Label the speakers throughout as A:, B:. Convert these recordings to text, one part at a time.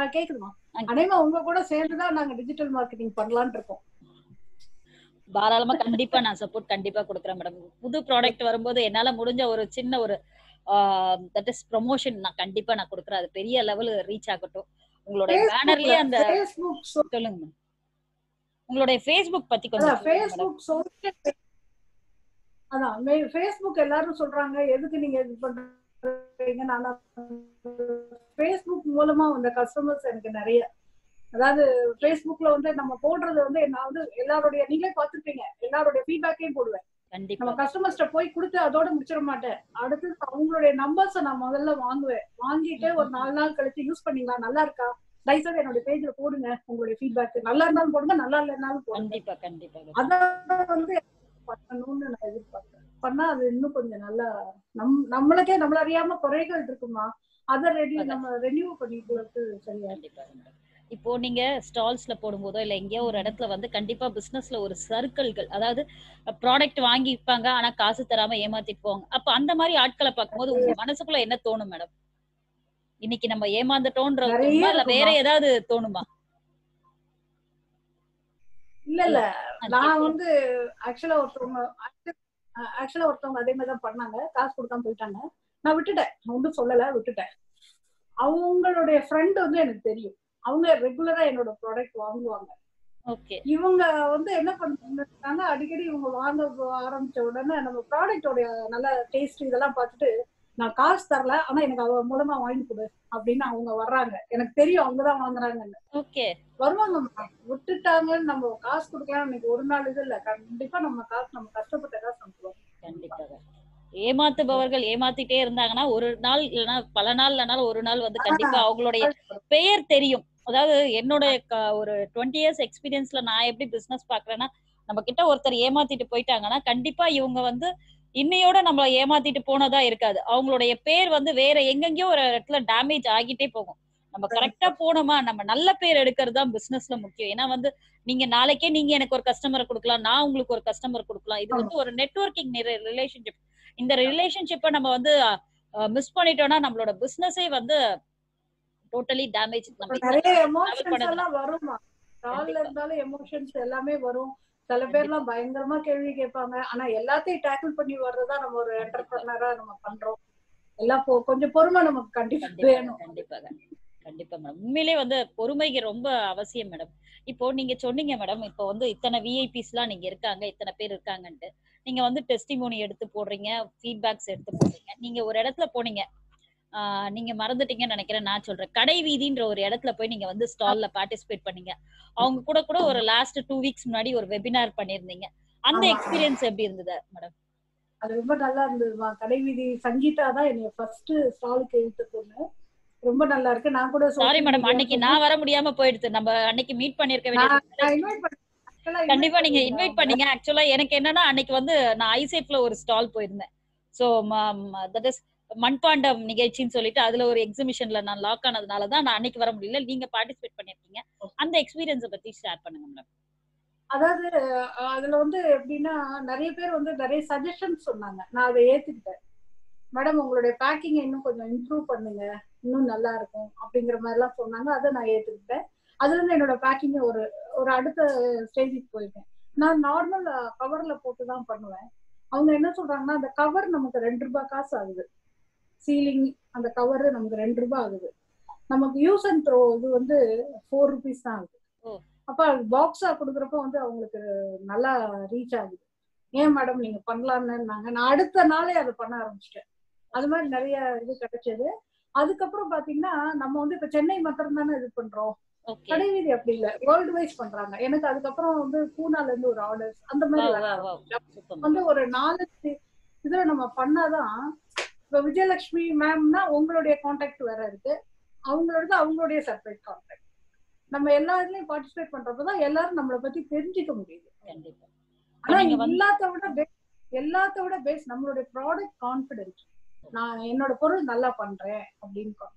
A: கேக்குதுமா
B: ஆ.
A: அனைமா உங்க கூட சேர்ந்துதான் நாங்க டிஜிட்டல் மார்க்கெட்டிங் பண்ணலாம்னு இருக்கோம்
B: தாராளமா கண்டிப்பா நான் சப்போர்ட் கண்டிப்பா கொடுக்குறேன் மேடம் புது ப்ராடக்ட் வரும்போது என்னால முடிஞ்ச ஒரு சின்ன ஒரு தட் இஸ் ப்ரொமோஷன் நான் கண்டிப்பா நான் கொடுக்குறேன் அது பெரிய லெவல் ரீச் ஆகட்டும் உங்களுடைய பேனர்லயே அந்த
A: ஃபேஸ்புக்
B: சொல்லுங்க மேம் உங்களுடைய ஃபேஸ்புக் பத்தி கொஞ்சம்
A: அதான்
B: சொல்லுங்க மேடம்
A: ஃபேஸ்புக் சோசியல் அதான் ஃபேஸ்புக் எல்லாரும் சொல்றாங்க எதுக்கு நீங்க இது பண்றீங்க நான் ஃபேஸ்புக் மூலமா வந்த கஸ்டமர்ஸ் எனக்கு நிறைய அதாவது ஃபேஸ்புக்ல வந்து நம்ம போடுறது வந்து நான் வந்து எல்லாருடைய நீங்களே பார்த்துருப்பீங்க எல்லாருடைய ஃபீட்பேக்கையும் போடுவேன்
B: கண்டிப்பா
A: நம்ம கஸ்டமர்ஸ்ட போய் கொடுத்து அதோட முடிச்சிட மாட்டேன் அடுத்து அவங்களுடைய நம்பர்ஸை நான் முதல்ல வாங்குவேன் வாங்கிட்டு ஒரு நாலு நாள் கழிச்சு யூஸ் பண்ணீங்களா நல்லா இருக்கா தயவுசெய்து என்னோட பேஜ்ல போடுங்க உங்களுடைய ஃபீட்பேக் நல்லா இருந்தாலும் போடுங்க நல்லா இல்லைனாலும் போடுங்க
B: கண்டிப்பா கண்டிப்பா
A: அதான் வந்து பண்ணணும்னு நான் எதிர்பார்க்கிறேன் பண்ணா அது இன்னும் கொஞ்சம் நல்லா நம் நம்மளுக்கே நம்மள அறியாம குறைகள் இருக்குமா அதை ரெடி
B: அதான்.
A: நம்ம ரெனியூ பண்ணிட்டு வந்து சரியா
B: கண்டிப்பா மேடம் இப்போ நீங்க ஸ்டால்ஸ்ல போடும்போதோ இல்ல எங்கேயோ ஒரு இடத்துல வந்து கண்டிப்பா பிசினஸ்ல ஒரு சர்க்கிள்கள் அதாவது ப்ராடக்ட் வாங்கி விற்பாங்க ஆனா காசு தராம ஏமாத்திட்டு போவாங்க அப்ப அந்த மாதிரி ஆட்களை பார்க்கும்போது உங்க மனசுக்குள்ள என்ன தோணும் மேடம் இன்னைக்கு நம்ம ஏமாந்துட்டோன்றது
A: நிறைய
B: தோணுமா இல்ல வேற
A: இருக்குமா?
B: ஏதாவது தோணுமா
A: இல்ல இல்ல
B: அது
A: நான்
B: கேட்கலாம்.
A: வந்து ஆக்சுவலா ஒருத்தவங்க ஆக்சுவலா ஒருத்தவங்க அதே மாதிரி தான் பண்ணாங்க காசு கொடுக்காம போயிட்டாங்க நான் விட்டுட்டேன் நான் ஒன்றும் சொல்லல விட்டுட்டேன் அவங்களுடைய ஃப்ரெண்ட் வந்து எனக்கு தெரியும் அவங்க ரெகுலரா என்னோட ப்ராடக்ட் வாங்குவாங்க
B: ஓகே
A: இவங்க வந்து என்ன பண்றாங்க அடிக்கடி இவங்க வாங்க ஆரம்பிச்ச உடனே நம்ம ப்ராடக்டோட நல்ல டேஸ்ட் இதெல்லாம் பார்த்துட்டு நான் காசு தரல ஆனா எனக்கு அவ மூலமா வாங்கி கொடு அப்படின்னு அவங்க வர்றாங்க எனக்கு தெரியும் அவங்கதான் வாங்குறாங்கன்னு
B: ஓகே
A: வருவாங்க விட்டுட்டாங்கன்னு நம்ம காசு கொடுக்கலாம் இன்னைக்கு ஒரு நாள் இது இல்ல கண்டிப்பா நம்ம காசு நம்ம கஷ்டப்பட்ட காசு அனுப்புவோம்
B: கண்டிப்பாக ஏமாத்துபவர்கள் ஏமாத்திட்டே இருந்தாங்கன்னா ஒரு நாள் இல்லைன்னா பல நாள் இல்லைனாலும் ஒரு நாள் வந்து கண்டிப்பா அவங்களுடைய பெயர் தெரியும் அதாவது என்னோட க- ஒரு டுவெண்ட்டி இயர்ஸ் எக்ஸ்பீரியன்ஸ்ல நான் எப்படி பிசினஸ் பாக்குறேன்னா நம்ம கிட்ட ஒருத்தர் ஏமாத்திட்டு போயிட்டாங்கன்னா கண்டிப்பா இவங்க வந்து இன்னையோட நம்மள ஏமாத்திட்டு போனதா இருக்காது அவங்களுடைய பேர் வந்து வேற எங்கெங்கயோ ஒரு இடத்துல டேமேஜ் ஆகிட்டே போகும் நம்ம கரெக்டா போனோமா நம்ம நல்ல பேர் எடுக்கிறது தான் பிசினஸ்ல முக்கியம் ஏன்னா வந்து நீங்க நாளைக்கே நீங்க எனக்கு ஒரு கஸ்டமரை கொடுக்கலாம் நான் உங்களுக்கு ஒரு கஸ்டமர் கொடுக்கலாம் இது வந்து ஒரு நெட்வொர்க்கிங் ரிலேஷன்ஷிப் இந்த ரிலேஷன்ஷிப்பை நம்ம வந்து மிஸ் பண்ணிட்டோம்னா நம்மளோட பிசினஸே வந்து டோட்டலி டேமேஜ் நம்ம
A: நிறைய
B: travel
A: எமோஷன்ஸ்
B: பண்ணதுல.
A: எல்லாம் வருமா கால்ல
B: கண்டிப்பா.
A: இருந்தாலும் எமோஷன்ஸ் எல்லாமே வரும் சில பேர்லாம் பயங்கரமா கேள்வி கேட்பாங்க ஆனா எல்லாத்தையும் டேக்கிள் பண்ணி வர்றதா நம்ம ஒரு என்டர்பிரனரா நம்ம பண்றோம் எல்லாம் பொ- கொஞ்சம் பொறுமை நமக்கு கண்டிப்பா
B: கண்டிப்பா
A: வேணும்
B: கண்டிப்பா கண்டிப்பா மேடம் உண்மையிலே வந்து பொறுமைக்கு ரொம்ப அவசியம் மேடம் இப்போ நீங்க சொன்னீங்க மேடம் இப்போ வந்து இத்தனை விஐபிஸ் எல்லாம் நீங்க இருக்காங்க இத்தனை பேர் இருக்காங்கன்ட்டு நீங்க வந்து டெஸ்டிமோனி எடுத்து போடுறீங்க ஃபீட்பேக்ஸ் எடுத்து போடுறீங்க நீங்க ஒரு இடத்துல போனீங்க ஆஹ் நீங்க மறந்துட்டீங்கன்னு நினைக்கிறேன் நான் சொல்றேன் கடை வீதின்ற ஒரு இடத்துல போய் நீங்க வந்து ஸ்டால்ல பார்ட்டிசிபேட் பண்ணீங்க அவங்க கூட கூட ஒரு லாஸ்ட் டூ வீக்ஸ் முன்னாடி ஒரு வெபினார் பண்ணிருந்தீங்க அந்த
A: ஆமா.
B: எக்ஸ்பீரியன்ஸ் எப்படி இருந்தது மேடம்
A: அது ரொம்ப நல்லா இருந்ததுமா கடைவீதி சங்கீதா தான் என்னைய ஃபர்ஸ்ட் ஸ்டாலுக்கு இழுத்து பொண்ணு ரொம்ப நல்லா இருக்கு நான் கூட
B: சாரி
A: social
B: மேடம்
A: media
B: அன்னைக்கு நான் வர முடியாம போயிடுது நம்ம அன்னைக்கு மீட் பண்ணிருக்க
A: நான்
B: வேண்டியது
A: நான் invite பண்ணேன். Actually invite
B: கண்டிப்பா நீங்க
A: பண்ணிருந்தேன்
B: இன்வைட்
A: அவங்க.
B: பண்ணீங்க ஆக்சுவலா எனக்கு என்னன்னா அன்னைக்கு வந்து நான் ஐசேஃப்ல ஒரு ஸ்டால் போயிருந்தேன் சோ தட் இஸ் மண்பாண்டம் நிகழ்ச்சின்னு சொல்லிட்டு அதுல ஒரு எக்ஸிபிஷன்ல நான் லாக் ஆனதுனால தான் நான் அன்னைக்கு வர முடியல நீங்க பார்ட்டிசிபேட் பண்ணிருக்கீங்க அந்த எக்ஸ்பீரியன்ஸ பத்தி ஷேர் பண்ணுங்க மேடம்
A: அதாவது அஹ், அதுல வந்து எப்படின்னா நிறைய பேர் வந்து நிறைய சஜஷன்ஸ் சொன்னாங்க நான் அதை ஏத்துக்கிட்டேன் மேடம் உங்களுடைய பேக்கிங் இன்னும் கொஞ்சம் இம்ப்ரூவ் பண்ணுங்க இன்னும் நல்லா இருக்கும் அப்படிங்கிற மாதிரி எல்லாம் சொன்னாங்க அதை நான் ஏத்துக்கிட்டேன் அதுல இருந்து என்னோட பேக்கிங் ஒரு ஒரு அடுத்த ஸ்டேஜுக்கு போயிருக்கேன் நான் நார்மல் கவர்ல போட்டு தான் பண்ணுவேன் அவங்க என்ன சொல்றாங்கன்னா அந்த கவர் நமக்கு ரெண்டு ரூபாய் காசு ஆகுது சீலிங் அந்த கவர் நமக்கு ரெண்டு ரூபாய் ஆகுது நமக்கு யூஸ் அண்ட் த்ரோ இது வந்து ஃபோர் ருபீஸ் தான் ஆகுது
B: ஓ.
A: அப்ப பாக்ஸா கொடுக்குறப்ப வந்து அவங்களுக்கு நல்லா ரீச் ஆகுது ஏன் மேடம் நீங்க பண்ணலாம்னுனாங்க நான் அடுத்த நாளே அதை பண்ண ஆரம்பிச்சிட்டேன் அது மாதிரி நிறைய இது கிடைச்சது அதுக்கப்புறம் பாத்தீங்கன்னா நம்ம வந்து இப்ப சென்னை மாத்திரம் தானே இது பண்றோம்
B: ஓகே
A: கடைவீதி அப்படி இல்ல வேர்ல்டு வைஸ் பண்றாங்க எனக்கு அதுக்கப்புறம் வந்து பூனால இருந்து ஒரு ஆர்டர்ஸ் அந்த மாதிரி வர ஆரம்பிச்சுச்சு. வந்து ஒரு நாலஞ்சு இதுல நம்ம பண்ணாதான் இப்ப விஜயலட்சுமி மேம்னா உங்களுடைய காண்டாக்ட் வேற இருக்கு அவங்களோட அவங்களுடைய செப்பரேட் காண்டாக்ட் நம்ம எல்லா இதுலயும் பார்ட்டிசிபேட் பண்றப்பதான் எல்லாரும் நம்மளை பத்தி தெரிஞ்சுக்க முடியுது
B: கண்டிப்பா
A: ஆனா
B: நீங்க வந்து-
A: எல்லாத்த விட best- எல்லாத்த விட பேஸ் நம்மளுடைய ப்ராடக்ட் கான்பிடன்ஸ் நான் என்னோட பொருள் நல்லா பண்றேன் அப்படின்னு கான்பிடன்ஸ்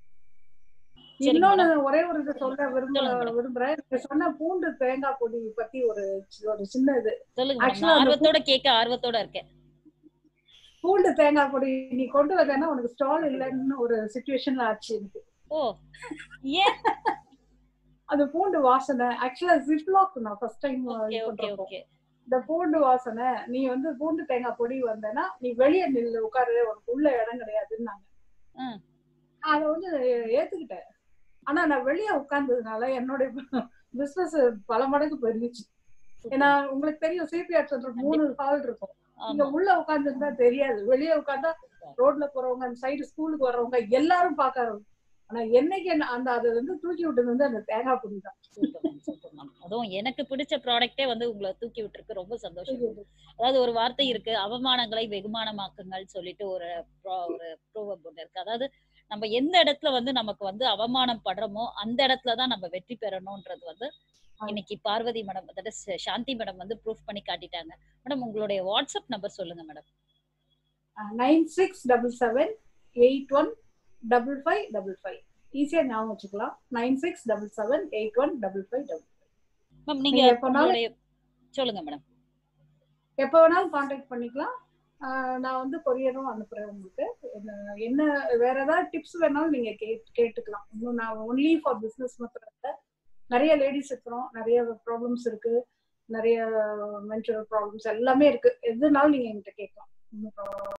B: சரிங்க
A: இன்னொன்னு ஒரே ஒரு இது சொல்ல விரும்ப
B: சொல்லுங்க madam.
A: விரும்புறேன் நீங்க சொன்ன பூண்டு தேங்காய் பொடி பத்தி ஒரு ஒரு சின்ன இது
B: சொல்லுங்க madam.
A: Actually
B: நான்
A: அந்த
B: ஆர்வத்தோட கேட்க ஆர்வத்தோட இருக்கேன்
A: பூண்டு தேங்காய் பொடி நீ கொண்டு வரேன்னா உனக்கு ஸ்டால் இல்லைன்னு ஒரு சுச்சுவேஷன்ல ஆச்சு எனக்கு
B: ஓ ஏன்
A: அந்த பூண்டு வாசனை ஆக்சுவலா ஜிப்லாக் நான் first time
B: okay okay okay
A: இந்த பூண்டு வாசனை நீ வந்து பூண்டு தேங்காய் பொடி வந்தேன்னா நீ வெளியே நில்லு உட்காரு உனக்கு உள்ள இடம் கிடையாதுன்னாங்க
B: ம்.
A: அதை வந்து ஏத்துக்கிட்டேன் ஆனா நான் வெளியே உட்கார்ந்ததுனால என்னுடைய பிசினஸ் பல மடங்கு பெருகிச்சு ஏன்னா உங்களுக்கு தெரியும் சிபிஆர் சென்டர் மூணு ஹால் இருக்கும் நீங்க
B: ஆமா
A: உள்ள உட்கார்ந்துருந்தா தெரியாது வெளியே உட்கார்ந்தா ரோட்ல போறவங்க அந்த சைடு ஸ்கூலுக்கு வர்றவங்க எல்லாரும் பாக்க ஆனா என்னைக்கு என்ன- அந்த அதை வந்து தூக்கி விட்டது வந்து அந்த தேங்காய் பொடி தான்
B: சூப்பர் மேம் சூப்பர் மேம் அதுவும் எனக்கு பிடிச்ச ப்ராடக்ட்டே வந்து உங்களை தூக்கி விட்டுருக்கு ரொம்ப சந்தோஷம் அதாவது ஒரு வார்த்தை இருக்கு அவமானங்களை வெகுமானமாக்குங்கள் சொல்லிட்டு ஒரு pro- ஒரு ப்ரோவப் ஒன்று இருக்கு அதாவது நம்ம எந்த இடத்துல வந்து நமக்கு வந்து அவமானம் படுறோமோ அந்த இடத்துல தான் நம்ம வெற்றி பெறணும்ன்றது வந்து இன்னைக்கு பார்வதி மேடம் அதாவது ச- சாந்தி மேடம் வந்து ப்ரூஃப் பண்ணி காட்டிட்டாங்க மேடம் உங்களுடைய வாட்ஸ்அப் நம்பர் சொல்லுங்க madam
A: nine six double seven eight one double five double five ஈஸியா ஞாபகம் வச்சுக்கலாம் nine six double seven eight one double five double
B: ma'am நீங்க
A: நீங்க எப்பனாலும்
B: உங்களுடைய சொல்லுங்க மேடம்
A: எப்போ வேணாலும் காண்டாக்ட் பண்ணிக்கலாம் ஆஹ் நான் வந்து கொரியரும் அனுப்புறேன் உங்களுக்கு என்ன என்ன வேற ஏதாவது டிப்ஸ் வேணாலும் நீங்க கேட் கேட்டுக்கலாம் இன்னும் நான் ஒன்லி ஃபார் பிசினஸ் மாத்திரம் இல்லை நிறைய லேடிஸ் இருக்கிறோம் நிறைய ப்ராப்ளம்ஸ் இருக்கு நிறைய மென்சுரல் ப்ராப்ளம்ஸ் எல்லாமே இருக்கு எதுனாலும் நீங்க என்கிட்ட கேட்கலாம் ஒன்றும்